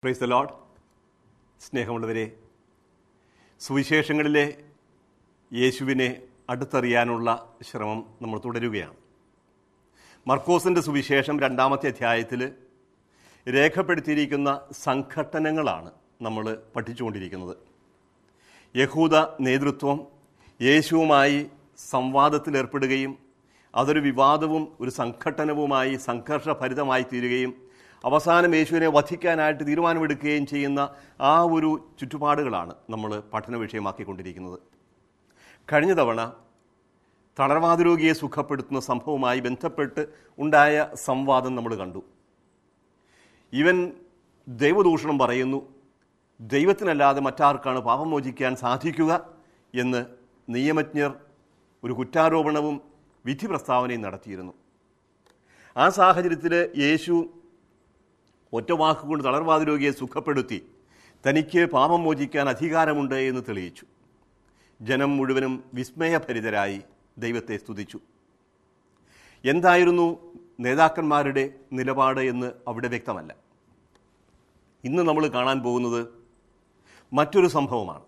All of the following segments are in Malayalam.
പ്രൈസ് ദ ലോഡ് സ്നേഹമുള്ളവരെ സുവിശേഷങ്ങളിലെ യേശുവിനെ അടുത്തറിയാനുള്ള ശ്രമം നമ്മൾ തുടരുകയാണ് മർക്കോസിൻ്റെ സുവിശേഷം രണ്ടാമത്തെ അധ്യായത്തിൽ രേഖപ്പെടുത്തിയിരിക്കുന്ന സംഘട്ടനങ്ങളാണ് നമ്മൾ പഠിച്ചുകൊണ്ടിരിക്കുന്നത് യഹൂദ നേതൃത്വം യേശുവുമായി സംവാദത്തിലേർപ്പെടുകയും അതൊരു വിവാദവും ഒരു സംഘട്ടനവുമായി സംഘർഷഭരിതമായി തീരുകയും അവസാനം യേശുവിനെ വധിക്കാനായിട്ട് തീരുമാനമെടുക്കുകയും ചെയ്യുന്ന ആ ഒരു ചുറ്റുപാടുകളാണ് നമ്മൾ പഠന വിഷയമാക്കിക്കൊണ്ടിരിക്കുന്നത് കഴിഞ്ഞ തവണ തളർവാദ രോഗിയെ സുഖപ്പെടുത്തുന്ന സംഭവവുമായി ബന്ധപ്പെട്ട് ഉണ്ടായ സംവാദം നമ്മൾ കണ്ടു ഇവൻ ദൈവദൂഷണം പറയുന്നു ദൈവത്തിനല്ലാതെ മറ്റാർക്കാണ് പാപം മോചിക്കാൻ സാധിക്കുക എന്ന് നിയമജ്ഞർ ഒരു കുറ്റാരോപണവും വിധി പ്രസ്താവനയും നടത്തിയിരുന്നു ആ സാഹചര്യത്തിൽ യേശു ഒറ്റ വാക്കുകൊണ്ട് തളർവാദ രോഗിയെ സുഖപ്പെടുത്തി തനിക്ക് പാപം മോചിക്കാൻ അധികാരമുണ്ട് എന്ന് തെളിയിച്ചു ജനം മുഴുവനും വിസ്മയഭരിതരായി ദൈവത്തെ സ്തുതിച്ചു എന്തായിരുന്നു നേതാക്കന്മാരുടെ നിലപാട് എന്ന് അവിടെ വ്യക്തമല്ല ഇന്ന് നമ്മൾ കാണാൻ പോകുന്നത് മറ്റൊരു സംഭവമാണ്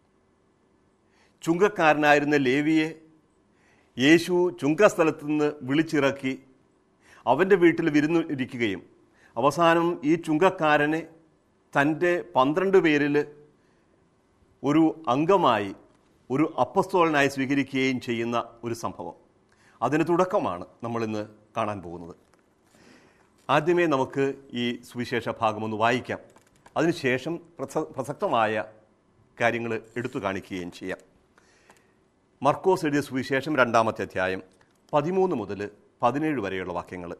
ചുങ്കക്കാരനായിരുന്ന ലേവിയെ യേശു ചുങ്കസ്ഥലത്ത് നിന്ന് വിളിച്ചിറക്കി അവൻ്റെ വീട്ടിൽ വിരുന്നിരിക്കുകയും അവസാനം ഈ ചുങ്കക്കാരനെ തൻ്റെ പന്ത്രണ്ട് പേരിൽ ഒരു അംഗമായി ഒരു അപ്പസ്തോലനായി സ്വീകരിക്കുകയും ചെയ്യുന്ന ഒരു സംഭവം അതിന് തുടക്കമാണ് നമ്മളിന്ന് കാണാൻ പോകുന്നത് ആദ്യമേ നമുക്ക് ഈ സുവിശേഷ ഭാഗമൊന്ന് വായിക്കാം അതിനുശേഷം പ്രസ പ്രസക്തമായ കാര്യങ്ങൾ എടുത്തു കാണിക്കുകയും ചെയ്യാം മർക്കോസ് എഴുതിയ സുവിശേഷം രണ്ടാമത്തെ അധ്യായം പതിമൂന്ന് മുതൽ പതിനേഴ് വരെയുള്ള വാക്യങ്ങൾ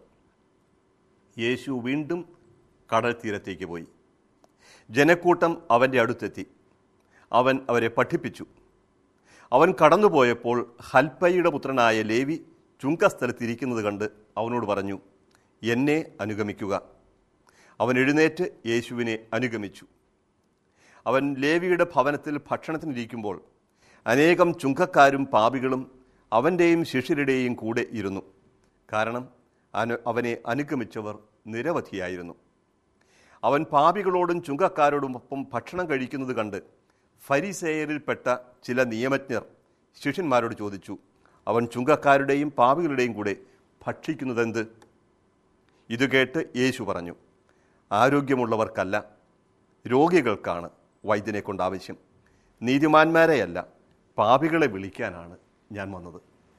യേശു വീണ്ടും കടൽ തീരത്തേക്ക് പോയി ജനക്കൂട്ടം അവൻ്റെ അടുത്തെത്തി അവൻ അവരെ പഠിപ്പിച്ചു അവൻ കടന്നുപോയപ്പോൾ ഹൽപ്പയുടെ പുത്രനായ ലേവി ചുങ്കസ്ഥലത്തിരിക്കുന്നത് കണ്ട് അവനോട് പറഞ്ഞു എന്നെ അനുഗമിക്കുക അവൻ എഴുന്നേറ്റ് യേശുവിനെ അനുഗമിച്ചു അവൻ ലേവിയുടെ ഭവനത്തിൽ ഭക്ഷണത്തിനിരിക്കുമ്പോൾ അനേകം ചുങ്കക്കാരും പാപികളും അവൻ്റെയും ശിഷ്യരുടെയും കൂടെ ഇരുന്നു കാരണം അനു അവനെ അനുഗമിച്ചവർ നിരവധിയായിരുന്നു അവൻ പാപികളോടും ചുങ്കക്കാരോടുമൊപ്പം ഭക്ഷണം കഴിക്കുന്നത് കണ്ട് ഫരിസേയരിൽപ്പെട്ട ചില നിയമജ്ഞർ ശിഷ്യന്മാരോട് ചോദിച്ചു അവൻ ചുങ്കക്കാരുടെയും പാപികളുടെയും കൂടെ ഭക്ഷിക്കുന്നതെന്ത് ഇത് കേട്ട് യേശു പറഞ്ഞു ആരോഗ്യമുള്ളവർക്കല്ല രോഗികൾക്കാണ് വൈദ്യനെ കൊണ്ട് ആവശ്യം നീതിമാന്മാരെയല്ല പാപികളെ വിളിക്കാനാണ് ഞാൻ വന്നത്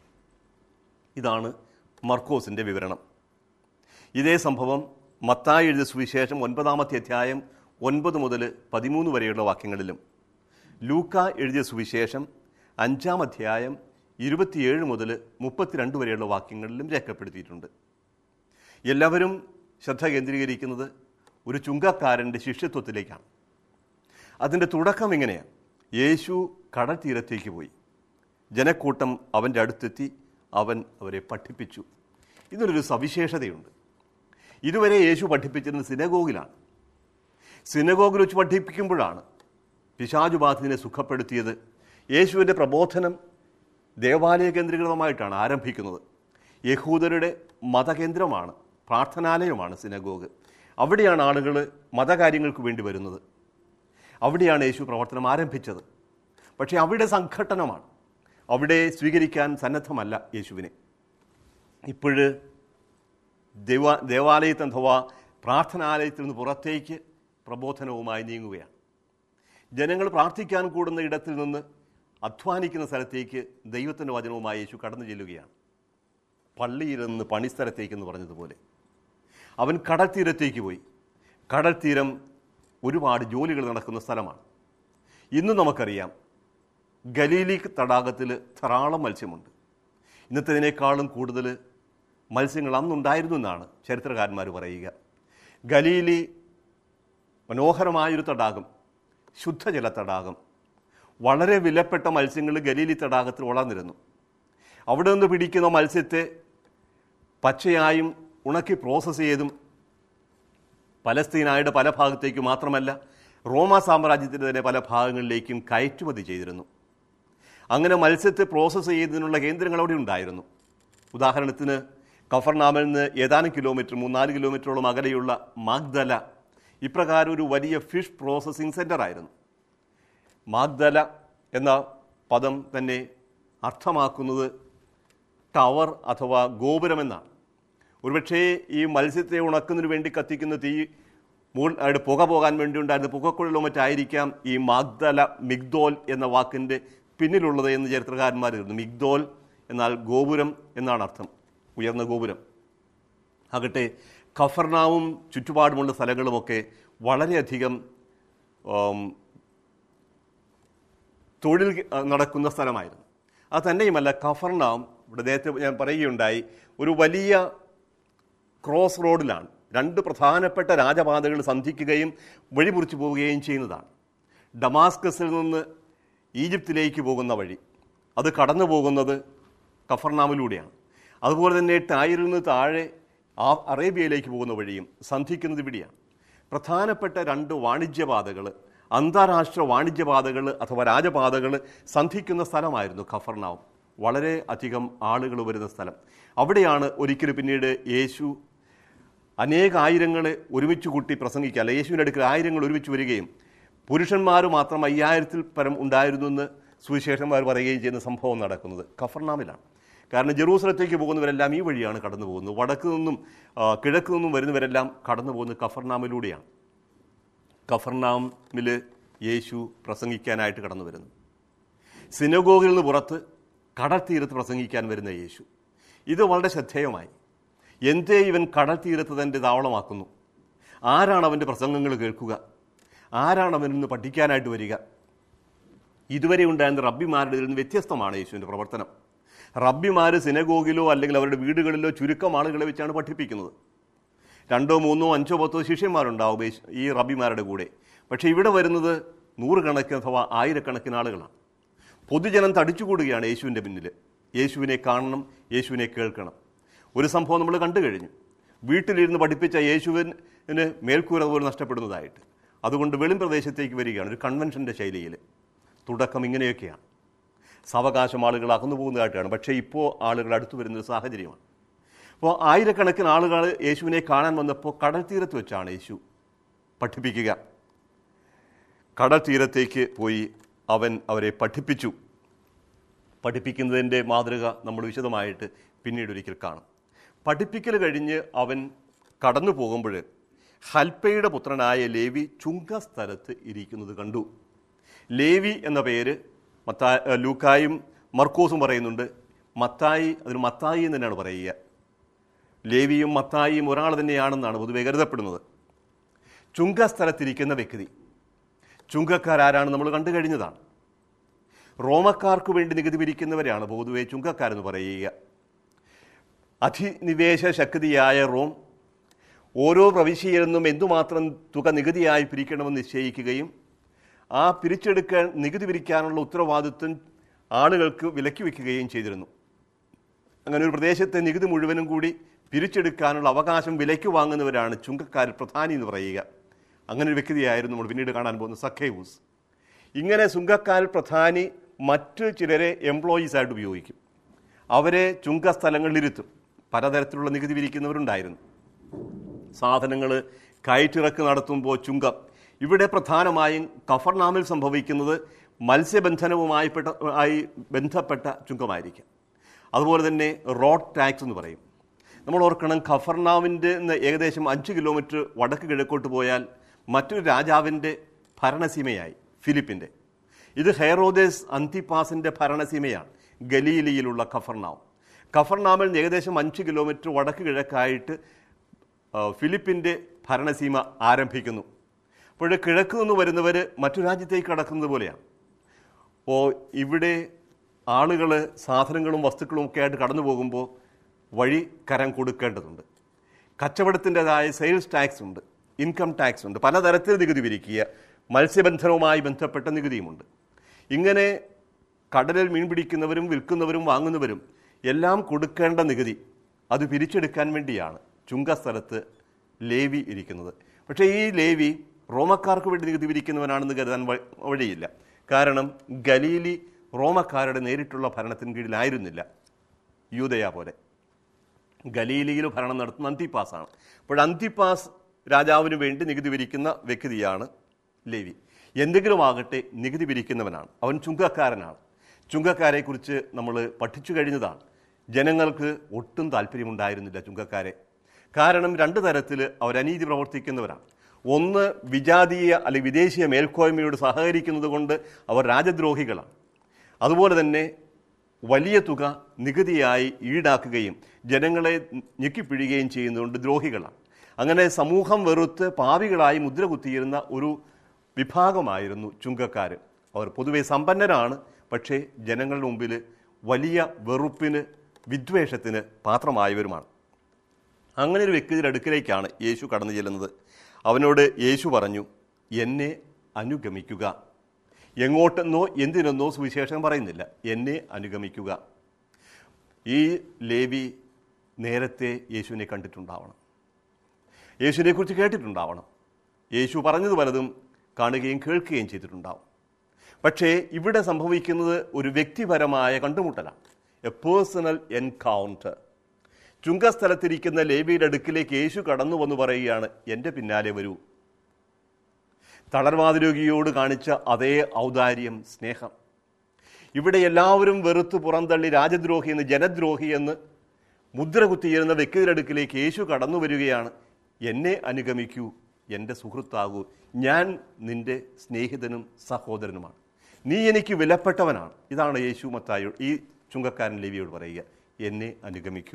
ഇതാണ് മർക്കോസിൻ്റെ വിവരണം ഇതേ സംഭവം മത്തായി എഴുതിയ സുവിശേഷം ഒൻപതാമത്തെ അധ്യായം ഒൻപത് മുതൽ പതിമൂന്ന് വരെയുള്ള വാക്യങ്ങളിലും ലൂക്ക എഴുതിയ സുവിശേഷം അഞ്ചാം അധ്യായം ഇരുപത്തിയേഴ് മുതൽ മുപ്പത്തിരണ്ട് വരെയുള്ള വാക്യങ്ങളിലും രേഖപ്പെടുത്തിയിട്ടുണ്ട് എല്ലാവരും ശ്രദ്ധ കേന്ദ്രീകരിക്കുന്നത് ഒരു ചുങ്കക്കാരൻ്റെ ശിഷ്യത്വത്തിലേക്കാണ് അതിൻ്റെ തുടക്കം ഇങ്ങനെയാണ് യേശു കടൽ തീരത്തേക്ക് പോയി ജനക്കൂട്ടം അവൻ്റെ അടുത്തെത്തി അവൻ അവരെ പഠിപ്പിച്ചു ഇതിനൊരു സവിശേഷതയുണ്ട് ഇതുവരെ യേശു പഠിപ്പിച്ചിരുന്നത് സിനഗോഗിലാണ് സിനഗോഗിൽ വെച്ച് പഠിപ്പിക്കുമ്പോഴാണ് പിശാചുബാധിനെ സുഖപ്പെടുത്തിയത് യേശുവിൻ്റെ പ്രബോധനം ദേവാലയ കേന്ദ്രീകൃതമായിട്ടാണ് ആരംഭിക്കുന്നത് യഹൂദരുടെ മതകേന്ദ്രമാണ് പ്രാർത്ഥനാലയമാണ് സിനഗോഗ് അവിടെയാണ് ആളുകൾ മതകാര്യങ്ങൾക്ക് വേണ്ടി വരുന്നത് അവിടെയാണ് യേശു പ്രവർത്തനം ആരംഭിച്ചത് പക്ഷേ അവിടെ സംഘട്ടനമാണ് അവിടെ സ്വീകരിക്കാൻ സന്നദ്ധമല്ല യേശുവിനെ ഇപ്പോഴ് ദേവാ ദേവാലയത്തിൽ അഥവാ പ്രാർത്ഥനാലയത്തിൽ നിന്ന് പുറത്തേക്ക് പ്രബോധനവുമായി നീങ്ങുകയാണ് ജനങ്ങൾ പ്രാർത്ഥിക്കാൻ കൂടുന്ന ഇടത്തിൽ നിന്ന് അധ്വാനിക്കുന്ന സ്ഥലത്തേക്ക് ദൈവത്തിൻ്റെ വചനവുമായി യേശു കടന്നു ചെല്ലുകയാണ് പള്ളിയിൽ നിന്ന് പണിസ്ഥലത്തേക്ക് എന്ന് പറഞ്ഞതുപോലെ അവൻ കടൽ തീരത്തേക്ക് പോയി കടൽ തീരം ഒരുപാട് ജോലികൾ നടക്കുന്ന സ്ഥലമാണ് ഇന്ന് നമുക്കറിയാം ഗലീലി തടാകത്തിൽ ധാരാളം മത്സ്യമുണ്ട് ഇന്നത്തേതിനേക്കാളും കൂടുതൽ മത്സ്യങ്ങൾ അന്നുണ്ടായിരുന്നു എന്നാണ് ചരിത്രകാരന്മാർ പറയുക ഗലീലി മനോഹരമായൊരു തടാകം ശുദ്ധജല തടാകം വളരെ വിലപ്പെട്ട മത്സ്യങ്ങൾ ഗലീലി തടാകത്തിൽ വളർന്നിരുന്നു അവിടെ നിന്ന് പിടിക്കുന്ന മത്സ്യത്തെ പച്ചയായും ഉണക്കി പ്രോസസ്സ് ചെയ്തും പലസ്തീനായുടെ പല ഭാഗത്തേക്ക് മാത്രമല്ല റോമ സാമ്രാജ്യത്തിൻ്റെ തന്നെ പല ഭാഗങ്ങളിലേക്കും കയറ്റുമതി ചെയ്തിരുന്നു അങ്ങനെ മത്സ്യത്തെ പ്രോസസ്സ് ചെയ്യുന്നതിനുള്ള കേന്ദ്രങ്ങൾ അവിടെ ഉണ്ടായിരുന്നു ഉദാഹരണത്തിന് കഫർനാമിൽ നിന്ന് ഏതാനും കിലോമീറ്റർ മൂന്നാല് കിലോമീറ്ററോളം അകലെയുള്ള മാഗ്ദല ഇപ്രകാരം ഒരു വലിയ ഫിഷ് പ്രോസസ്സിംഗ് സെൻ്റർ ആയിരുന്നു മാഗ്ദല എന്ന പദം തന്നെ അർത്ഥമാക്കുന്നത് ടവർ അഥവാ ഗോപുരമെന്നാണ് ഒരുപക്ഷേ ഈ മത്സ്യത്തെ ഉണക്കുന്നതിന് വേണ്ടി കത്തിക്കുന്ന തീ മുകൾ അവിടെ പുക പോകാൻ വേണ്ടി ഉണ്ടായിരുന്ന പുകക്കുഴലോ മറ്റായിരിക്കാം ഈ മാഗ്ദല മിഗ്ദോൽ എന്ന വാക്കിൻ്റെ പിന്നിലുള്ളത് എന്ന് ചരിത്രകാരന്മാർ കരുതുന്നു മിഗ്ദോൽ എന്നാൽ ഗോപുരം എന്നാണ് അർത്ഥം ഉയർന്ന ഗോപുരം ആകട്ടെ ഖഫർനാവും ചുറ്റുപാടുമുള്ള സ്ഥലങ്ങളുമൊക്കെ വളരെയധികം ആം, തൊഴിൽ ആ, നടക്കുന്ന സ്ഥലമായിരുന്നു അത് തന്നെയുമല്ല ഖഫർനാം ഇവിടെ നേരത്തെ ഞാൻ പറയുകയുണ്ടായി ഒരു വലിയ ക്രോസ് റോഡിലാണ് രണ്ട് പ്രധാനപ്പെട്ട രാജപാതകൾ സന്ധിക്കുകയും വഴിമുറിച്ചു പോവുകയും ചെയ്യുന്നതാണ് ഡമാസ്കസിൽ നിന്ന് ഈജിപ്തിലേക്ക് പോകുന്ന വഴി അത് കടന്നു പോകുന്നത് കഫർനാമിലൂടെയാണ് അതുപോലെ തന്നെ ടൈറിൽ നിന്ന് താഴെ ആ അറേബ്യയിലേക്ക് പോകുന്ന വഴിയും സന്ധിക്കുന്നത് ഇവിടെയാണ് പ്രധാനപ്പെട്ട രണ്ട് വാണിജ്യപാതകൾ അന്താരാഷ്ട്ര വാണിജ്യപാതകൾ അഥവാ രാജപാതകൾ സന്ധിക്കുന്ന സ്ഥലമായിരുന്നു ഖഫർനാവും വളരെ അധികം ആളുകൾ വരുന്ന സ്ഥലം അവിടെയാണ് ഒരിക്കലും പിന്നീട് യേശു അനേക ആയിരങ്ങളെ ഒരുമിച്ച് കൂട്ടി പ്രസംഗിക്കുക അല്ല യേശുവിൻ്റെ അടുക്കൽ ആയിരങ്ങൾ ഒരുമിച്ച് വരികയും പുരുഷന്മാർ മാത്രം അയ്യായിരത്തിൽ പരം ഉണ്ടായിരുന്നു എന്ന് സുവിശേഷന്മാർ പറയുകയും ചെയ്യുന്ന സംഭവം നടക്കുന്നത് ഖഫർനാമിലാണ് കാരണം ജെറൂസലത്തേക്ക് പോകുന്നവരെല്ലാം ഈ വഴിയാണ് കടന്നു പോകുന്നത് വടക്ക് നിന്നും ആ, കിഴക്ക് നിന്നും വരുന്നവരെല്ലാം കടന്നു പോകുന്നത് ഖഫർനാമിലൂടെയാണ് കഫർനാമിൽ യേശു പ്രസംഗിക്കാനായിട്ട് കടന്നു വരുന്നു സിനഗോഗിൽ നിന്ന് പുറത്ത് കടൽ തീരത്ത് പ്രസംഗിക്കാൻ വരുന്ന യേശു ഇത് വളരെ ശ്രദ്ധേയമായി എന്തേ ഇവൻ കടൽ തീരത്ത് തൻ്റെ താവളമാക്കുന്നു ആരാണ് അവൻ്റെ പ്രസംഗങ്ങൾ കേൾക്കുക ആരാണ് അവനിൽ നിന്ന് പഠിക്കാനായിട്ട് വരിക ഇതുവരെ ഉണ്ടായിരുന്ന റബ്ബിമാരുടെ നിന്ന് വ്യത്യസ്തമാണ് യേശുവിൻ്റെ പ്രവർത്തനം റബ്ബിമാർ സിനഗോഗിലോ അല്ലെങ്കിൽ അവരുടെ വീടുകളിലോ ചുരുക്കം ആളുകളെ വെച്ചാണ് പഠിപ്പിക്കുന്നത് രണ്ടോ മൂന്നോ അഞ്ചോ പത്തോ ശിഷ്യന്മാരുണ്ടാവും യേശു- ഈ റബ്ബിമാരുടെ കൂടെ പക്ഷേ ഇവിടെ വരുന്നത് നൂറുകണക്കിന് അഥവാ ആയിരക്കണക്കിന് ആളുകളാണ് പൊതുജനം തടിച്ചുകൂടുകയാണ് യേശുവിൻ്റെ പിന്നിൽ യേശുവിനെ കാണണം യേശുവിനെ കേൾക്കണം ഒരു സംഭവം നമ്മൾ കണ്ടു കഴിഞ്ഞു വീട്ടിലിരുന്ന് പഠിപ്പിച്ച യേശുവിന് മേൽക്കൂര പോലും നഷ്ടപ്പെടുന്നതായിട്ട് അതുകൊണ്ട് വെളിം പ്രദേശത്തേക്ക് വരികയാണ് ഒരു കൺവെൻഷൻ്റെ ശൈലിയിൽ തുടക്കം ഇങ്ങനെയൊക്കെയാണ് സാവകാശം ആളുകൾ അകന്നു പോകുന്നതായിട്ടാണ് പക്ഷേ ഇപ്പോൾ ആളുകൾ അടുത്തു വരുന്നൊരു സാഹചര്യമാണ് അപ്പോൾ ആയിരക്കണക്കിന് ആളുകൾ യേശുവിനെ കാണാൻ വന്നപ്പോൾ കടൽ തീരത്ത് വെച്ചാണ് യേശു പഠിപ്പിക്കുക കടൽ തീരത്തേക്ക് പോയി അവൻ അവരെ പഠിപ്പിച്ചു പഠിപ്പിക്കുന്നതിൻ്റെ മാതൃക നമ്മൾ വിശദമായിട്ട് പിന്നീട് ഒരിക്കൽ കാണും പഠിപ്പിക്കൽ കഴിഞ്ഞ് അവൻ കടന്നു പോകുമ്പോൾ ഹൽപ്പയുടെ പുത്രനായ ലേവി ചുങ്കസ്ഥലത്ത് ഇരിക്കുന്നത് കണ്ടു ലേവി എന്ന പേര് മത്താ ഏ, ലൂക്കായും മർക്കോസും പറയുന്നുണ്ട് മത്തായി അതിന് മത്തായി എന്ന് തന്നെയാണ് പറയുക ലേവിയും മത്തായിയും ഒരാൾ തന്നെയാണെന്നാണ് പൊതുവെ കരുതപ്പെടുന്നത് ചുങ്കസ്ഥലത്തിരിക്കുന്ന വ്യക്തി ചുങ്കക്കാരാരാണ് നമ്മൾ കണ്ടു കഴിഞ്ഞതാണ് റോമക്കാർക്ക് വേണ്ടി നികുതി പിരിക്കുന്നവരെയാണ് പൊതുവെ ചുങ്കക്കാരെന്ന് പറയുക അധിനിവേശ ശക്തിയായ റോം ഓരോ പ്രവിശ്യയിൽ നിന്നും എന്തുമാത്രം തുക നികുതിയായി പിരിക്കണമെന്ന് നിശ്ചയിക്കുകയും ആ പിരിച്ചെടുക്കാൻ നികുതി പിരിക്കാനുള്ള ഉത്തരവാദിത്വം ആളുകൾക്ക് വിലക്കി വയ്ക്കുകയും ചെയ്തിരുന്നു അങ്ങനെ ഒരു പ്രദേശത്തെ നികുതി മുഴുവനും കൂടി പിരിച്ചെടുക്കാനുള്ള അവകാശം വിലയ്ക്ക് വാങ്ങുന്നവരാണ് ചുങ്കക്കാരിൽ പ്രധാനി എന്ന് പറയുക അങ്ങനെ ഒരു വ്യക്തിയായിരുന്നു നമ്മൾ പിന്നീട് കാണാൻ പോകുന്ന സഖേവൂസ് ഇങ്ങനെ ചുങ്കക്കാരിൽ പ്രധാനി മറ്റ് ചിലരെ എംപ്ലോയീസ് ആയിട്ട് ഉപയോഗിക്കും അവരെ ചുങ്കസ്ഥലങ്ങളിലിരുത്തും പലതരത്തിലുള്ള നികുതി വിരിക്കുന്നവരുണ്ടായിരുന്നു സാധനങ്ങൾ കയറ്റിറക്ക് നടത്തുമ്പോൾ ചുങ്കം ഇവിടെ പ്രധാനമായും കഫർനാമിൽ സംഭവിക്കുന്നത് മത്സ്യബന്ധനവുമായി പെട്ട ആയി ബന്ധപ്പെട്ട ചുങ്കമായിരിക്കും അതുപോലെ തന്നെ റോഡ് ടാക്സ് എന്ന് പറയും നമ്മൾ ഓർക്കണം ഖഫർനാവിൻ്റെ നിന്ന് ഏകദേശം അഞ്ച് കിലോമീറ്റർ വടക്ക് കിഴക്കോട്ട് പോയാൽ മറ്റൊരു രാജാവിൻ്റെ ഭരണസീമയായി ഫിലിപ്പിൻ്റെ ഇത് ഹെയറോദേസ് അന്തിപ്പാസിൻ്റെ ഭരണസീമയാണ് ഗലീലിയിലുള്ള ഖഫർനാവ് ഖഫർനാമിൽ നിന്ന് ഏകദേശം അഞ്ച് കിലോമീറ്റർ വടക്ക് കിഴക്കായിട്ട് ആ, ഫിലിപ്പിൻ്റെ ഭരണസീമ ആരംഭിക്കുന്നു അപ്പോൾ കിഴക്ക് നിന്ന് വരുന്നവർ മറ്റു രാജ്യത്തേക്ക് കടക്കുന്നത് പോലെയാണ് അപ്പോൾ ഇവിടെ ആളുകൾ സാധനങ്ങളും വസ്തുക്കളും ഒക്കെ ആയിട്ട് കടന്നു പോകുമ്പോൾ വഴി കരം കൊടുക്കേണ്ടതുണ്ട് കച്ചവടത്തിൻ്റെതായ സെയിൽസ് ടാക്സ് ഉണ്ട് ഇൻകം ടാക്സ് ഉണ്ട് പലതരത്തിൽ നികുതി പിരിക്കുക മത്സ്യബന്ധനവുമായി ബന്ധപ്പെട്ട നികുതിയുമുണ്ട് ഇങ്ങനെ കടലിൽ മീൻ പിടിക്കുന്നവരും വിൽക്കുന്നവരും വാങ്ങുന്നവരും എല്ലാം കൊടുക്കേണ്ട നികുതി അത് പിരിച്ചെടുക്കാൻ വേണ്ടിയാണ് ചുങ്കസ്ഥലത്ത് ലേവി ഇരിക്കുന്നത് പക്ഷേ ഈ ലേവി റോമക്കാർക്ക് വേണ്ടി നികുതി പിരിക്കുന്നവനാണെന്ന് കരുതാൻ വ- വഴിയില്ല കാരണം ഗലീലി റോമക്കാരുടെ നേരിട്ടുള്ള ഭരണത്തിന് കീഴിലായിരുന്നില്ല യൂതയ പോലെ ഗലീലിയിൽ ഭരണം നടത്തുന്ന അന്തിപ്പാസാണ് അപ്പോൾ അന്തിപ്പാസ് രാജാവിന് വേണ്ടി നികുതി പിരിക്കുന്ന വ്യക്തിയാണ് ലേവി എന്തെങ്കിലും ആകട്ടെ നികുതി പിരിക്കുന്നവനാണ് അവൻ ചുങ്കക്കാരനാണ് ചുങ്കക്കാരെക്കുറിച്ച് നമ്മൾ പഠിച്ചു കഴിഞ്ഞതാണ് ജനങ്ങൾക്ക് ഒട്ടും താല്പര്യമുണ്ടായിരുന്നില്ല ചുങ്കക്കാരെ കാരണം രണ്ട് തരത്തിൽ അവർ അനീതി പ്രവർത്തിക്കുന്നവരാണ് ഒന്ന് വിജാതീയ അല്ലെങ്കിൽ വിദേശീയ മേൽക്കോയ്മയോട് സഹകരിക്കുന്നത് കൊണ്ട് അവർ രാജദ്രോഹികളാണ് അതുപോലെ തന്നെ വലിയ തുക നികുതിയായി ഈടാക്കുകയും ജനങ്ങളെ ഞെക്കിപ്പിഴുകയും ചെയ്യുന്നതുകൊണ്ട് ദ്രോഹികളാണ് അങ്ങനെ സമൂഹം വെറുത്ത് പാവികളായി മുദ്ര കുത്തിയിരുന്ന ഒരു വിഭാഗമായിരുന്നു ചുങ്കക്കാർ അവർ പൊതുവെ സമ്പന്നരാണ് പക്ഷേ ജനങ്ങളുടെ മുമ്പിൽ വലിയ വെറുപ്പിന് വിദ്വേഷത്തിന് പാത്രമായവരുമാണ് അങ്ങനെ ഒരു വ്യക്തിയുടെ അടുക്കിലേക്കാണ് യേശു കടന്നു ചെല്ലുന്നത് അവനോട് യേശു പറഞ്ഞു എന്നെ അനുഗമിക്കുക എങ്ങോട്ടെന്നോ എന്തിനെന്നോ സുവിശേഷം പറയുന്നില്ല എന്നെ അനുഗമിക്കുക ഈ ലേവി നേരത്തെ യേശുവിനെ കണ്ടിട്ടുണ്ടാവണം യേശുവിനെ കുറിച്ച് കേട്ടിട്ടുണ്ടാവണം യേശു പറഞ്ഞത് പലതും കാണുകയും കേൾക്കുകയും ചെയ്തിട്ടുണ്ടാവും പക്ഷേ ഇവിടെ സംഭവിക്കുന്നത് ഒരു വ്യക്തിപരമായ കണ്ടുമുട്ടലാണ് എ പേഴ്സണൽ എൻകൗണ്ടർ ചുങ്കസ്ഥലത്തിരിക്കുന്ന ലേവിയുടെ അടുക്കിലേക്ക് യേശു കടന്നു വന്ന് പറയുകയാണ് എൻ്റെ പിന്നാലെ വരൂ തളർവാതിരോഗിയോട് കാണിച്ച അതേ ഔദാര്യം സ്നേഹം ഇവിടെ എല്ലാവരും വെറുത്ത് പുറന്തള്ളി രാജദ്രോഹി എന്ന് ജനദ്രോഹി എന്ന് മുദ്ര കുത്തിയിരുന്ന വ്യക്തിയുടെ അടുക്കിലേക്ക് യേശു കടന്നു വരികയാണ് എന്നെ അനുഗമിക്കൂ എൻ്റെ സുഹൃത്താകൂ ഞാൻ നിന്റെ സ്നേഹിതനും സഹോദരനുമാണ് നീ എനിക്ക് വിലപ്പെട്ടവനാണ് ഇതാണ് യേശു മത്തായോ ഈ ചുങ്കക്കാരൻ ലേവിയോട് പറയുക എന്നെ അനുഗമിക്കൂ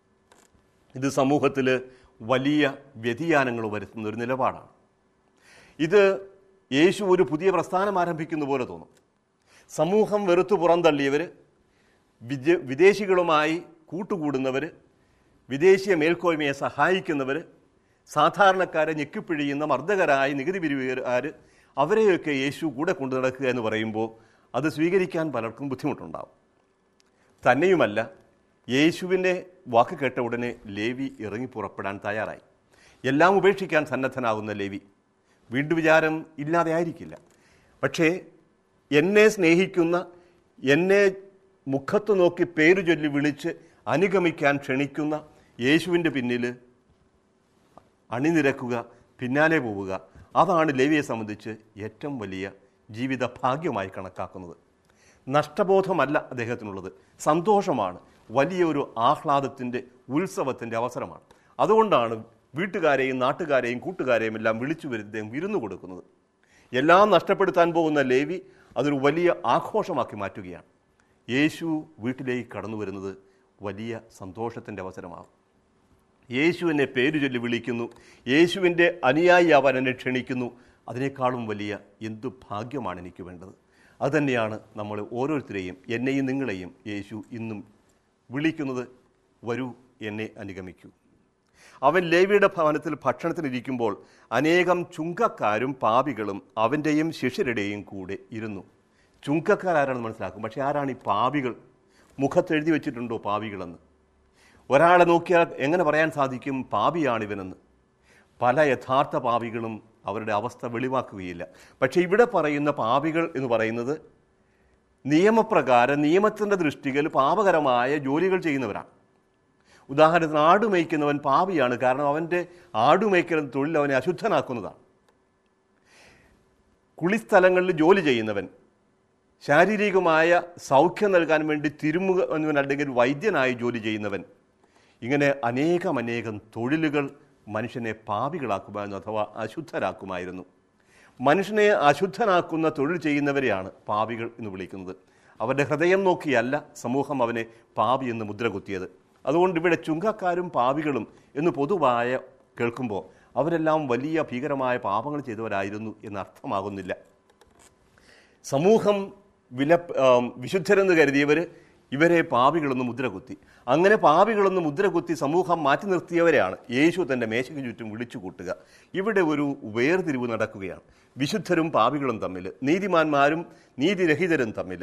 ഇത് സമൂഹത്തിൽ വലിയ വ്യതിയാനങ്ങൾ വരുത്തുന്ന ഒരു നിലപാടാണ് ഇത് യേശു ഒരു പുതിയ പ്രസ്ഥാനം ആരംഭിക്കുന്ന പോലെ തോന്നും സമൂഹം വെറുത്തു പുറന്തള്ളിയവർ വിജ വിദേശികളുമായി കൂട്ടുകൂടുന്നവർ വിദേശീയ മേൽക്കോയ്മയെ സഹായിക്കുന്നവർ സാധാരണക്കാരെ ഞെക്കിപ്പിഴിയുന്ന മർദ്ദകരായ നികുതി പിരിവുകാർ അവരെയൊക്കെ യേശു കൂടെ കൊണ്ടു നടക്കുക എന്ന് പറയുമ്പോൾ അത് സ്വീകരിക്കാൻ പലർക്കും ബുദ്ധിമുട്ടുണ്ടാവും തന്നെയുമല്ല യേശുവിൻ്റെ വാക്ക് കേട്ട ഉടനെ ലേവി ഇറങ്ങി പുറപ്പെടാൻ തയ്യാറായി എല്ലാം ഉപേക്ഷിക്കാൻ സന്നദ്ധനാകുന്ന ലേവി വീണ്ടും വിചാരം ഇല്ലാതെ ആയിരിക്കില്ല പക്ഷേ എന്നെ സ്നേഹിക്കുന്ന എന്നെ മുഖത്ത് നോക്കി പേരു ചൊല്ലി വിളിച്ച് അനുഗമിക്കാൻ ക്ഷണിക്കുന്ന യേശുവിൻ്റെ പിന്നിൽ അണിനിരക്കുക പിന്നാലെ പോവുക അതാണ് ലേവിയെ സംബന്ധിച്ച് ഏറ്റവും വലിയ ജീവിത ഭാഗ്യമായി കണക്കാക്കുന്നത് നഷ്ടബോധമല്ല അദ്ദേഹത്തിനുള്ളത് സന്തോഷമാണ് വലിയൊരു ആഹ്ലാദത്തിൻ്റെ ഉത്സവത്തിൻ്റെ അവസരമാണ് അതുകൊണ്ടാണ് വീട്ടുകാരെയും നാട്ടുകാരെയും കൂട്ടുകാരെയും എല്ലാം വിളിച്ചു വരുത്തി വിരുന്നു കൊടുക്കുന്നത് എല്ലാം നഷ്ടപ്പെടുത്താൻ പോകുന്ന ലേവി അതൊരു വലിയ ആഘോഷമാക്കി മാറ്റുകയാണ് യേശു വീട്ടിലേക്ക് കടന്നു വരുന്നത് വലിയ സന്തോഷത്തിൻ്റെ അവസരമാകും യേശു എന്നെ പേരു ചൊല്ലി വിളിക്കുന്നു യേശുവിൻ്റെ അനുയായി അവൻ എന്നെ ക്ഷണിക്കുന്നു അതിനേക്കാളും വലിയ എന്തു ഭാഗ്യമാണ് എനിക്ക് വേണ്ടത് അതുതന്നെയാണ് നമ്മൾ ഓരോരുത്തരെയും എന്നെയും നിങ്ങളെയും യേശു ഇന്നും വിളിക്കുന്നത് വരൂ എന്നെ അനുഗമിക്കൂ അവൻ ലേവിയുടെ ഭവനത്തിൽ ഭക്ഷണത്തിനിരിക്കുമ്പോൾ അനേകം ചുങ്കക്കാരും പാപികളും അവൻ്റെയും ശിഷ്യരുടെയും കൂടെ ഇരുന്നു ചുങ്കക്കാർ ആരാണെന്ന് മനസ്സിലാക്കും പക്ഷേ ആരാണ് ഈ പാപികൾ മുഖത്തെഴുതി വെച്ചിട്ടുണ്ടോ പാപികളെന്ന് ഒരാളെ നോക്കിയാൽ എങ്ങനെ പറയാൻ സാധിക്കും പാപിയാണിവനെന്ന് പല യഥാർത്ഥ പാപികളും അവരുടെ അവസ്ഥ വെളിവാക്കുകയില്ല പക്ഷേ ഇവിടെ പറയുന്ന പാപികൾ എന്ന് പറയുന്നത് നിയമപ്രകാരം നിയമത്തിൻ്റെ ദൃഷ്ടിയിൽ പാപകരമായ ജോലികൾ ചെയ്യുന്നവരാണ് ഉദാഹരണത്തിന് ആടുമേയ്ക്കുന്നവൻ പാപിയാണ് കാരണം അവൻ്റെ ആടുമേയ്ക്കൽ തൊഴിൽ അവനെ അശുദ്ധനാക്കുന്നതാണ് കുളിസ്ഥലങ്ങളിൽ ജോലി ചെയ്യുന്നവൻ ശാരീരികമായ സൗഖ്യം നൽകാൻ വേണ്ടി തിരുമുകവൻ അല്ലെങ്കിൽ വൈദ്യനായി ജോലി ചെയ്യുന്നവൻ ഇങ്ങനെ അനേകം അനേകം തൊഴിലുകൾ മനുഷ്യനെ പാപികളാക്കുമായിരുന്നു അഥവാ അശുദ്ധരാക്കുമായിരുന്നു മനുഷ്യനെ അശുദ്ധനാക്കുന്ന തൊഴിൽ ചെയ്യുന്നവരെയാണ് പാപികൾ എന്ന് വിളിക്കുന്നത് അവരുടെ ഹൃദയം നോക്കിയല്ല സമൂഹം അവനെ പാപി എന്ന് മുദ്ര കുത്തിയത് അതുകൊണ്ട് ഇവിടെ ചുങ്കക്കാരും പാപികളും എന്ന് പൊതുവായ കേൾക്കുമ്പോൾ അവരെല്ലാം വലിയ ഭീകരമായ പാപങ്ങൾ ചെയ്തവരായിരുന്നു എന്ന് അർത്ഥമാകുന്നില്ല സമൂഹം വില ആം, വിശുദ്ധരെന്ന് കരുതിയവർ ഇവരെ പാപികളെന്ന് മുദ്രകുത്തി അങ്ങനെ പാപികളെന്ന് മുദ്രകുത്തി സമൂഹം മാറ്റി നിർത്തിയവരെയാണ് യേശു തൻ്റെ മേശയ്ക്ക് ചുറ്റും വിളിച്ചു കൂട്ടുക ഇവിടെ ഒരു വേർതിരിവ് നടക്കുകയാണ് വിശുദ്ധരും പാപികളും തമ്മിൽ നീതിമാന്മാരും നീതിരഹിതരും തമ്മിൽ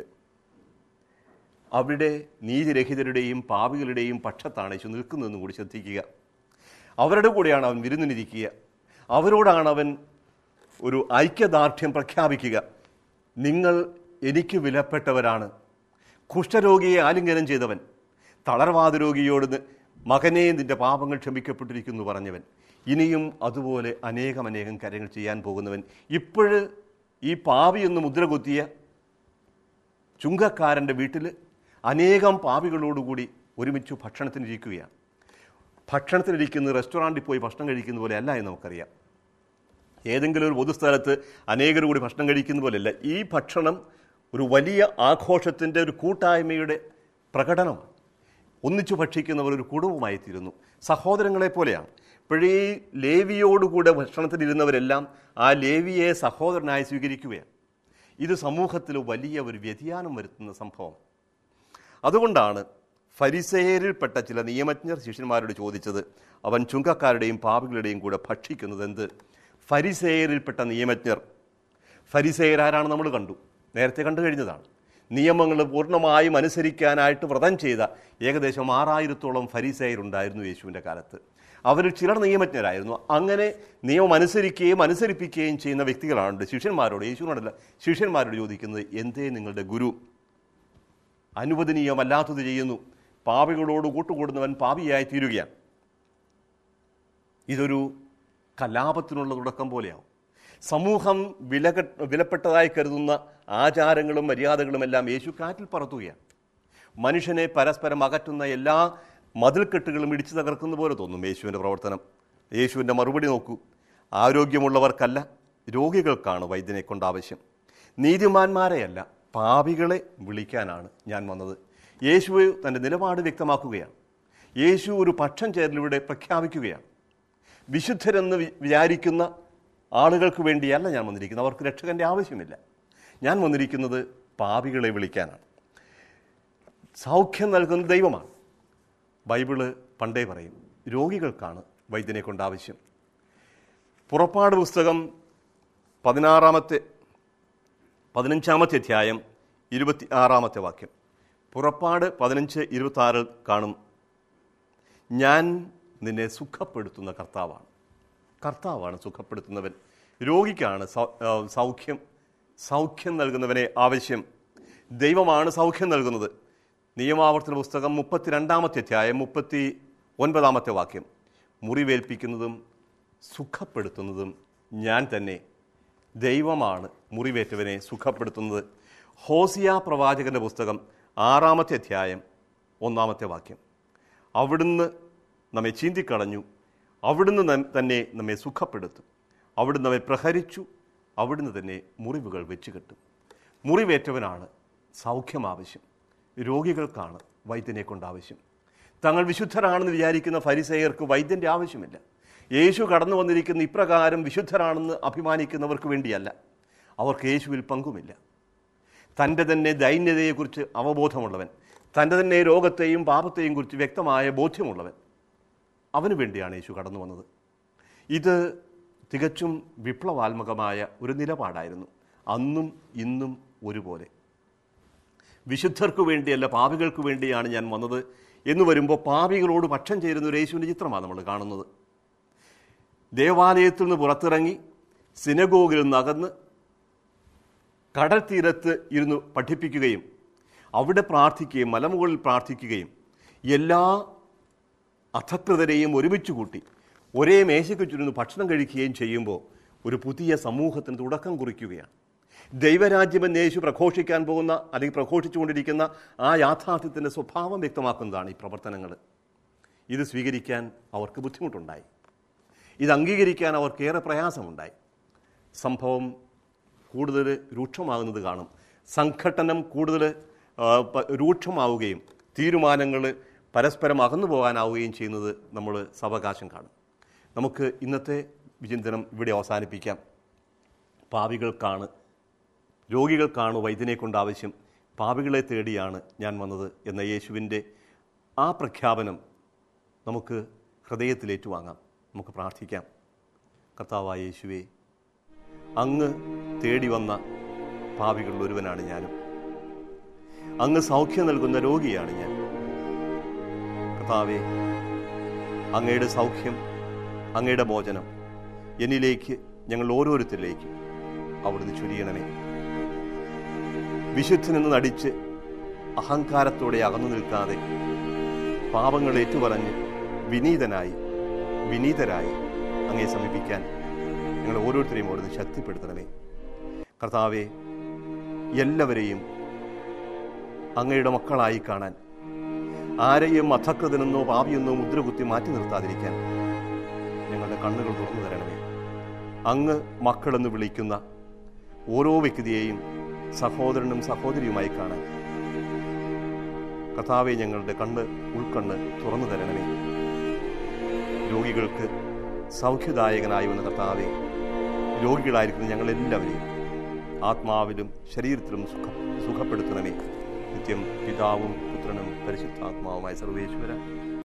അവിടെ നീതിരഹിതരുടെയും പാപികളുടെയും പക്ഷത്താണ് യേശു നിൽക്കുന്നതെന്നും കൂടി ശ്രദ്ധിക്കുക അവരുടെ കൂടെയാണ് അവൻ വിരുന്നിനിരിക്കുക അവരോടാണ് അവൻ ഒരു ഐക്യദാർഢ്യം പ്രഖ്യാപിക്കുക നിങ്ങൾ എനിക്ക് വിലപ്പെട്ടവരാണ് കുഷ്ഠരോഗിയെ ആലിംഗനം ചെയ്തവൻ തളർവാദ രോഗിയോട് നി- മകനെ നിന്റെ പാപങ്ങൾ ക്ഷമിക്കപ്പെട്ടിരിക്കുന്നു പറഞ്ഞവൻ ഇനിയും അതുപോലെ അനേകം അനേകം കാര്യങ്ങൾ ചെയ്യാൻ പോകുന്നവൻ ഇപ്പോഴ് ഈ പാവി എന്ന് മുദ്ര കുത്തിയ ചുങ്കക്കാരൻ്റെ വീട്ടിൽ അനേകം പാവികളോടുകൂടി ഒരുമിച്ച് ഭക്ഷണത്തിനിരിക്കുകയാണ് ഭക്ഷണത്തിനിരിക്കുന്ന റെസ്റ്റോറൻറ്റിൽ പോയി ഭക്ഷണം കഴിക്കുന്ന പോലെ അല്ല എന്ന് നമുക്കറിയാം ഏതെങ്കിലും ഒരു പൊതുസ്ഥലത്ത് അനേകർ കൂടി ഭക്ഷണം കഴിക്കുന്ന പോലെയല്ല ഈ ഭക്ഷണം ഒരു വലിയ ആഘോഷത്തിൻ്റെ ഒരു കൂട്ടായ്മയുടെ പ്രകടനമാണ് ഒന്നിച്ചു ഭക്ഷിക്കുന്നവർ ഒരു കുടുംബമായി തീരുന്നു സഹോദരങ്ങളെ പോലെയാണ് ഇപ്പോഴേ ലേവിയോടുകൂടെ ഭക്ഷണത്തിലിരുന്നവരെല്ലാം ആ ലേവിയെ സഹോദരനായി സ്വീകരിക്കുകയാണ് ഇത് സമൂഹത്തിൽ വലിയ ഒരു വ്യതിയാനം വരുത്തുന്ന സംഭവം അതുകൊണ്ടാണ് ഫരിസേരിൽപ്പെട്ട ചില നിയമജ്ഞർ ശിഷ്യന്മാരോട് ചോദിച്ചത് അവൻ ചുങ്കക്കാരുടെയും പാപികളുടെയും കൂടെ ഭക്ഷിക്കുന്നത് എന്ത് ഫരിസേരിൽപ്പെട്ട നിയമജ്ഞർ ഫരിസേരാരാണ് നമ്മൾ കണ്ടു നേരത്തെ കണ്ടു കഴിഞ്ഞതാണ് നിയമങ്ങൾ പൂർണ്ണമായും അനുസരിക്കാനായിട്ട് വ്രതം ചെയ്ത ഏകദേശം ആറായിരത്തോളം ഫരിസേയരുണ്ടായിരുന്നു യേശുവിൻ്റെ കാലത്ത് അവരിൽ ചിലർ നിയമജ്ഞരായിരുന്നു അങ്ങനെ നിയമം അനുസരിക്കുകയും അനുസരിപ്പിക്കുകയും ചെയ്യുന്ന വ്യക്തികളാണ് ശിഷ്യന്മാരോട് യേശുവിനോടല്ല ശിഷ്യന്മാരോട് ചോദിക്കുന്നത് എന്തേ നിങ്ങളുടെ ഗുരു അനുവദനീയമല്ലാത്തത് ചെയ്യുന്നു പാപികളോട് കൂട്ടുകൂടുന്നവൻ പാപിയായി തീരുകയാണ് ഇതൊരു കലാപത്തിനുള്ള തുടക്കം പോലെയാവും സമൂഹം വിലക വിലപ്പെട്ടതായി കരുതുന്ന ആചാരങ്ങളും മര്യാദകളും എല്ലാം യേശു കാറ്റിൽ പറത്തുകയാണ് മനുഷ്യനെ പരസ്പരം അകറ്റുന്ന എല്ലാ മതിൽക്കെട്ടുകളും ഇടിച്ചു തകർക്കുന്ന പോലെ തോന്നും യേശുവിൻ്റെ പ്രവർത്തനം യേശുവിൻ്റെ മറുപടി നോക്കൂ ആരോഗ്യമുള്ളവർക്കല്ല രോഗികൾക്കാണ് വൈദ്യനെ കൊണ്ട് ആവശ്യം നീതിമാന്മാരെയല്ല പാപികളെ വിളിക്കാനാണ് ഞാൻ വന്നത് യേശു തൻ്റെ നിലപാട് വ്യക്തമാക്കുകയാണ് യേശു ഒരു പക്ഷം ചേരലിലൂടെ പ്രഖ്യാപിക്കുകയാണ് വിശുദ്ധരെന്ന് വി- വിചാരിക്കുന്ന ആളുകൾക്ക് വേണ്ടിയല്ല ഞാൻ വന്നിരിക്കുന്നത് അവർക്ക് രക്ഷകന്റെ ആവശ്യമില്ല ഞാൻ വന്നിരിക്കുന്നത് പാപികളെ വിളിക്കാനാണ് സൗഖ്യം നൽകുന്ന ദൈവമാണ് ബൈബിള് പണ്ടേ പറയും രോഗികൾക്കാണ് വൈദ്യനെ കൊണ്ട് ആവശ്യം പുറപ്പാട് പുസ്തകം പതിനാറാമത്തെ പതിനഞ്ചാമത്തെ അധ്യായം ഇരുപത്തി ആറാമത്തെ വാക്യം പുറപ്പാട് പതിനഞ്ച് ഇരുപത്തി ആറിൽ കാണും ഞാൻ നിന്നെ സുഖപ്പെടുത്തുന്ന കർത്താവാണ് കർത്താവാണ് സുഖപ്പെടുത്തുന്നവൻ രോഗിക്കാണ് സൗ- ആ, സൗഖ്യം സൗഖ്യം നൽകുന്നവനെ ആവശ്യം ദൈവമാണ് സൗഖ്യം നൽകുന്നത് നിയമാവർത്തന പുസ്തകം മുപ്പത്തിരണ്ടാമത്തെ അധ്യായം മുപ്പത്തി ഒൻപതാമത്തെ വാക്യം മുറിവേൽപ്പിക്കുന്നതും സുഖപ്പെടുത്തുന്നതും ഞാൻ തന്നെ ദൈവമാണ് മുറിവേറ്റവനെ സുഖപ്പെടുത്തുന്നത് ഹോസിയ പ്രവാചകന്റെ പുസ്തകം ആറാമത്തെ അധ്യായം ഒന്നാമത്തെ വാക്യം അവിടുന്ന് നമ്മെ ചീന്തിക്കളഞ്ഞു അവിടുന്ന് നം- തന്നെ നമ്മെ സുഖപ്പെടുത്തും അവിടുന്ന് നമ്മെ പ്രഹരിച്ചു അവിടുന്ന് തന്നെ മുറിവുകൾ വെച്ച് കെട്ടും മുറിവേറ്റവനാണ് സൗഖ്യം ആവശ്യം രോഗികൾക്കാണ് വൈദ്യനെ കൊണ്ട് ആവശ്യം തങ്ങൾ വിശുദ്ധരാണെന്ന് വിചാരിക്കുന്ന ഫരിസേയർക്ക് വൈദ്യന്റെ ആവശ്യമില്ല യേശു കടന്നു വന്നിരിക്കുന്ന ഇപ്രകാരം വിശുദ്ധരാണെന്ന് അഭിമാനിക്കുന്നവർക്ക് വേണ്ടിയല്ല അവർക്ക് യേശുവിൽ പങ്കുമില്ല തൻ്റെ തന്നെ ദൈന്യതയെക്കുറിച്ച് അവബോധമുള്ളവൻ തൻ്റെ തന്നെ രോഗത്തെയും പാപത്തെയും കുറിച്ച് വ്യക്തമായ ബോധ്യമുള്ളവൻ അവന് വേണ്ടിയാണ് യേശു കടന്നു വന്നത് ഇത് തികച്ചും വിപ്ലവാത്മകമായ ഒരു നിലപാടായിരുന്നു അന്നും ഇന്നും ഒരുപോലെ വിശുദ്ധർക്ക് വേണ്ടിയല്ല പാപികൾക്ക് വേണ്ടിയാണ് ഞാൻ വന്നത് എന്ന് വരുമ്പോൾ പാപികളോട് പക്ഷം ചേരുന്ന ഒരു യേശുവിൻ്റെ ചിത്രമാണ് നമ്മൾ കാണുന്നത് ദേവാലയത്തിൽ നിന്ന് പുറത്തിറങ്ങി സിനഗോഗിൽ നിന്ന് അകന്ന് കടൽ തീരത്ത് ഇരുന്ന് പഠിപ്പിക്കുകയും അവിടെ പ്രാർത്ഥിക്കുകയും മലമുകളിൽ പ്രാർത്ഥിക്കുകയും എല്ലാ അധകൃതരെയും ഒരുമിച്ച് കൂട്ടി ഒരേ മേശയ്ക്ക് ചുരുന്ന് ഭക്ഷണം കഴിക്കുകയും ചെയ്യുമ്പോൾ ഒരു പുതിയ സമൂഹത്തിന് തുടക്കം കുറിക്കുകയാണ് ദൈവരാജ്യമെന്ന് യേശു പ്രഘോഷിക്കാൻ പോകുന്ന അല്ലെങ്കിൽ പ്രഘോഷിച്ചുകൊണ്ടിരിക്കുന്ന ആ യാഥാർത്ഥ്യത്തിൻ്റെ സ്വഭാവം വ്യക്തമാക്കുന്നതാണ് ഈ പ്രവർത്തനങ്ങൾ ഇത് സ്വീകരിക്കാൻ അവർക്ക് ബുദ്ധിമുട്ടുണ്ടായി ഇത് അംഗീകരിക്കാൻ അവർക്ക് ഏറെ പ്രയാസമുണ്ടായി സംഭവം കൂടുതൽ രൂക്ഷമാകുന്നത് കാണും സംഘട്ടനം കൂടുതൽ ആ, പ- രൂക്ഷമാവുകയും തീരുമാനങ്ങൾ പരസ്പരം അകന്നു പോകാനാവുകയും ചെയ്യുന്നത് നമ്മൾ സാവകാശം കാണും നമുക്ക് ഇന്നത്തെ വിചിന്തനം ഇവിടെ അവസാനിപ്പിക്കാം പാവികൾക്കാണ് രോഗികൾക്കാണ് വൈദ്യനെ കൊണ്ട് ആവശ്യം പാപികളെ തേടിയാണ് ഞാൻ വന്നത് എന്ന യേശുവിൻ്റെ ആ പ്രഖ്യാപനം നമുക്ക് ഹൃദയത്തിലേറ്റുവാങ്ങാം നമുക്ക് പ്രാർത്ഥിക്കാം കർത്താവായ യേശുവേ അങ്ങ് തേടി വന്ന പാപികളിൽ ഒരുവനാണ് ഞാനും അങ്ങ് സൗഖ്യം നൽകുന്ന രോഗിയാണ് ഞാൻ കർത്താവേ അങ്ങയുടെ സൗഖ്യം അങ്ങയുടെ മോചനം എന്നിലേക്ക് ഞങ്ങൾ ഓരോരുത്തരിലേക്ക് അവിടുന്ന് ചൊരിയണമേ വിശുദ്ധനെന്ന് നടിച്ച് അഹങ്കാരത്തോടെ അകന്നു നിൽക്കാതെ പാപങ്ങൾ ഏറ്റുപറഞ്ഞ് വിനീതനായി വിനീതരായി അങ്ങയെ സമീപിക്കാൻ ഞങ്ങൾ ഓരോരുത്തരെയും അവിടുന്ന് ശക്തിപ്പെടുത്തണമേ കർത്താവെ എല്ലാവരെയും അങ്ങയുടെ മക്കളായി കാണാൻ ആരെയും അധക്കൃതനെന്നോ പാപിയെന്നോ മുദ്രകുത്തി മാറ്റി നിർത്താതിരിക്കാൻ ഞങ്ങളുടെ കണ്ണുകൾ തുറന്നു തരണമേ അങ്ങ് മക്കളെന്ന് വിളിക്കുന്ന ഓരോ വ്യക്തിയെയും സഹോദരനും സഹോദരിയുമായി കാണാൻ കർത്താവെ ഞങ്ങളുടെ കണ്ണ് ഉൾക്കണ്ണ് തുറന്നു തരണമേ രോഗികൾക്ക് സൗഖ്യദായകനായി വന്ന കർത്താവെ രോഗികളായിരിക്കുന്ന ഞങ്ങളെല്ലാവരെയും ആത്മാവിലും ശരീരത്തിലും സുഖ സുഖപ്പെടുത്തണമേ നിത്യം പിതാവും പുത്രനും പരിശുദ്ധാത്മാവുമായ സർവേശ്വര